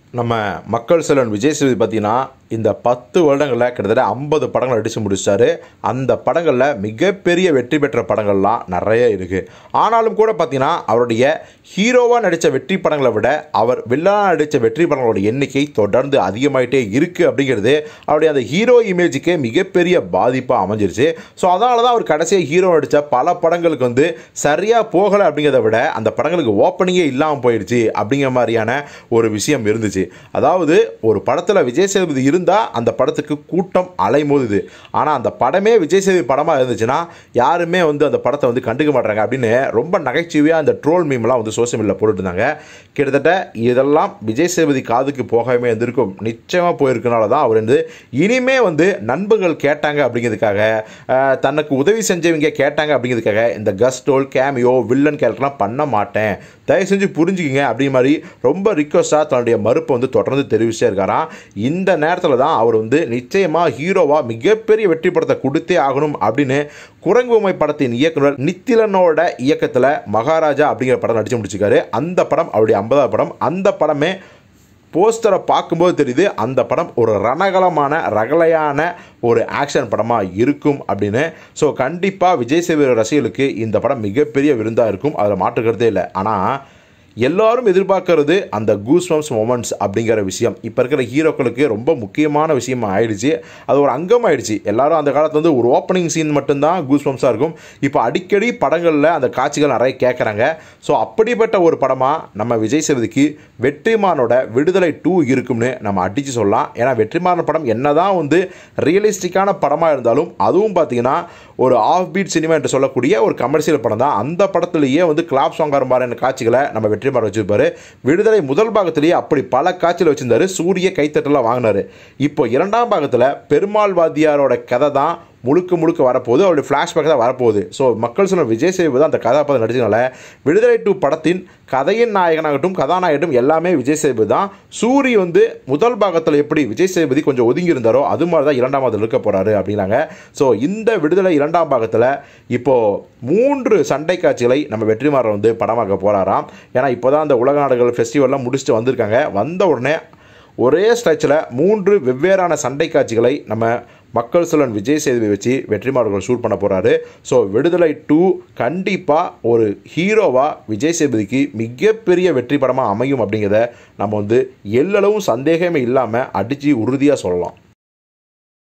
நம்ம மக்கள் செல்வன் விஜய் சேதுபதி பார்த்தீங்கன்னா இந்த பத்து வருடங்களில் கிட்டத்தட்ட ஐம்பது படங்கள் நடித்து முடிச்சிட்டாரு அந்த படங்களில் மிகப்பெரிய வெற்றி பெற்ற படங்கள்லாம் நிறைய இருக்குது ஆனாலும் கூட பார்த்தீங்கன்னா அவருடைய ஹீரோவாக நடித்த வெற்றி படங்களை விட அவர் வில்லனாக நடித்த வெற்றி படங்களோட எண்ணிக்கை தொடர்ந்து அதிகமாயிட்டே இருக்குது அப்படிங்கிறது அவருடைய அந்த ஹீரோ இமேஜுக்கே மிகப்பெரிய பாதிப்பாக அமைஞ்சிருச்சு ஸோ அதனால தான் அவர் கடைசியாக ஹீரோ நடித்த பல படங்களுக்கு வந்து சரியாக போகலை அப்படிங்கிறத விட அந்த படங்களுக்கு ஓப்பனிங்கே இல்லாமல் போயிடுச்சு அப்படிங்கிற மாதிரியான ஒரு விஷயம் இருந்துச்சு அதாவது ஒரு படத்தில் விஜய் சேதுபதி இருந்தால் அந்த படத்துக்கு கூட்டம் அலைமோதுது ஆனால் அந்த படமே விஜய் சேதுபதி படமாக இருந்துச்சுன்னா யாருமே வந்து அந்த படத்தை வந்து கண்டுக்க மாட்டாங்க அப்படின்னு ரொம்ப நகைச்சுவையாக அந்த ட்ரோல் மீம்லாம் வந்து சோசியல் மீடியாவில் போட்டுட்டு இருந்தாங்க கிட்டத்தட்ட இதெல்லாம் விஜய் சேதுபதி காதுக்கு போகாமே இருந்திருக்கும் நிச்சயமாக போயிருக்கனால தான் அவர் வந்து இனிமே வந்து நண்பர்கள் கேட்டாங்க அப்படிங்கிறதுக்காக அஹ், தனக்கு உதவி செஞ்சவங்க கேட்டாங்க அப்படிங்கிறதுக்காக இந்த கஸ்டோல் கேமியோ வில்லன் கேரக்டர்லாம் பண்ண மாட்டேன் தயவு செஞ்சு புரிஞ்சுக்கிங்க அப்படி மாதிரி ரொம்ப ரிக்வஸ்ட்டாக தன்னுடைய மறுப்பை வந்து தொடர்ந்து தெரிவிச்சே இருக்காராம் இந்த நேரத்தில் தான் அவர் வந்து நிச்சயமாக ஹீரோவாக மிகப்பெரிய வெற்றி படத்தை கொடுத்தே ஆகணும் அப்படின்னு குரங்கு பொம்மை படத்தின் இயக்குனர் நித்திலனோட இயக்கத்தில் மகாராஜா அப்படிங்கிற படம் நடிச்சு முடிச்சிருக்காரு அந்த படம் அவருடைய ஐம்பதாவது படம் அந்த படமே போஸ்டரை பார்க்கும்போது தெரியுது அந்த படம் ஒரு ரணகலமான ரகலையான ஒரு ஆக்ஷன் படமாக இருக்கும் அப்படின்னு ஸோ கண்டிப்பாக விஜய் சேதுபதி ரசிகர்களுக்கு இந்த படம் மிகப்பெரிய விருந்தாக இருக்கும் அதில் மாற்றுக்கிறதே இல்லை ஆனால் எல்லாரும் எதிர்பார்க்கறது அந்த கூஸ்பம்ஸ் மொமெண்ட்ஸ் அப்படிங்கிற விஷயம் இப்போ இருக்கிற ஹீரோக்களுக்கு ரொம்ப முக்கியமான விஷயம் ஆயிடுச்சு அது ஒரு அங்கம் ஆயிடுச்சு எல்லாரும் அந்த காலத்தில் வந்து ஒரு ஓப்பனிங் சீன் மட்டும்தான் கூஸ்பம்ஸாக இருக்கும் இப்போ அடிக்கடி படங்களில் அந்த காட்சிகள் நிறைய கேட்குறாங்க ஸோ அப்படிப்பட்ட ஒரு படமாக நம்ம விஜய் சேதுபதிக்கு வெற்றிமானோட விடுதலை டூ இருக்கும்னு நம்ம அடித்து சொல்லலாம் ஏன்னா வெற்றிமாறன் படம் என்னதான் வந்து ரியலிஸ்டிக்கான படமாக இருந்தாலும் அதுவும் பார்த்தீங்கன்னா ஒரு ஆஃப் பீட் சினிமா என்று சொல்லக்கூடிய ஒரு கமர்ஷியல் படம் தான் அந்த படத்துலேயே வந்து கிளாப் சாங்கார் மாதிரியான காட்சிகளை நம்ம வெற்றிமாறன் வச்சிருப்பாரு விடுதலை முதல் பாகத்திலேயே அப்படி பல காட்சியில் வச்சிருந்தாரு சூரிய கைத்தட்டலாம் வாங்கினாரு இப்போ இரண்டாம் பாகத்தில் பெருமாள் வாத்தியாரோட கதை தான் முழுக்க முழுக்க வரப்போகுது அவருடைய ஃப்ளாஷ்பேக் தான் வரப்போகுது ஸோ மக்கள் சொன்ன விஜய் சேதுபதி அந்த கதாபாத்திரம் நடிச்சதுனால விடுதலை டூ படத்தின் கதையின் நாயகனாகட்டும் கதாநாயகட்டும் எல்லாமே விஜய் சேதுபதி தான் சூரி வந்து முதல் பாகத்தில் எப்படி விஜய் சேதுபதி கொஞ்சம் ஒதுங்கி இருந்தாரோ அது மாதிரி தான் இரண்டாம் பாகத்தில் இருக்க போகிறாரு அப்படின்னாங்க ஸோ இந்த விடுதலை இரண்டாம் பாகத்தில் இப்போது மூன்று சண்டை காட்சிகளை நம்ம வெற்றிமாறன் வந்து படமாக்க போகிறாராம் ஏன்னா இப்போ தான் அந்த உலக நாடுகள் ஃபெஸ்டிவல்லாம் முடிச்சுட்டு வந்திருக்காங்க வந்த உடனே ஒரே ஸ்ட்ரெச்சில் மூன்று வெவ்வேறான சண்டை காட்சிகளை நம்ம மக்கள் செல்வன் விஜய் சேதுபதி வச்சு வெற்றிமாறர்கள் ஷூட் பண்ண போகிறாரு ஸோ விடுதலை டூ கண்டிப்பாக ஒரு ஹீரோவாக விஜய் சேதுபதிக்கு மிகப்பெரிய வெற்றி படமாக அமையும் அப்படிங்கிறத நம்ம வந்து எல்லளவும் சந்தேகமே இல்லாமல் அடித்து உறுதியாக சொல்லலாம்